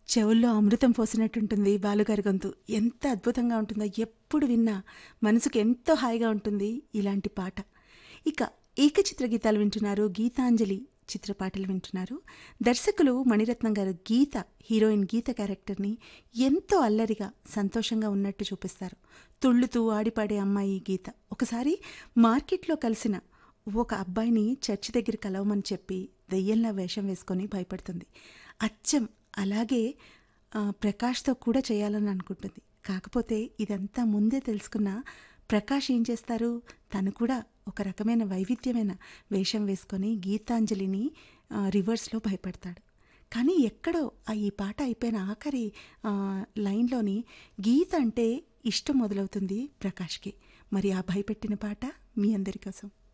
చెవుల్లో అమృతం పోసినట్టుంటుంది బాలుగారి గొంతు ఎంత అద్భుతంగా ఉంటుందో ఎప్పుడు విన్నా మనసుకు ఎంతో హాయిగా ఉంటుంది ఇలాంటి పాట ఇక ఏకచిత్ర గీతాలు వింటున్నారు గీతాంజలి చిత్రపాటలు వింటున్నారు దర్శకులు మణిరత్నం గారు గీత హీరోయిన్ గీత క్యారెక్టర్ని ఎంతో అల్లరిగా సంతోషంగా ఉన్నట్టు చూపిస్తారు తుళ్ళుతూ ఆడిపాడే అమ్మాయి గీత ఒకసారి మార్కెట్లో కలిసిన ఒక అబ్బాయిని చర్చి దగ్గర కలవమని చెప్పి దెయ్యంలా వేషం వేసుకొని భయపడుతుంది అచ్చం అలాగే ఆ, ప్రకాష్తో కూడా చేయాలని అనుకుంటుంది కాకపోతే ఇదంతా ముందే తెలుసుకున్న ప్రకాష్ ఏం చేస్తారు తను కూడా ఒక రకమైన వైవిధ్యమైన వేషం వేసుకొని గీతాంజలిని ఆ, రివర్స్లో భయపడతాడు కానీ ఎక్కడో ఆ ఈ పాట అయిపోయిన ఆఖరి ఆ, లైన్లోని గీత అంటే ఇష్టం మొదలవుతుంది ప్రకాష్కి మరి ఆ భయపెట్టిన పాట మీ అందరి కోసం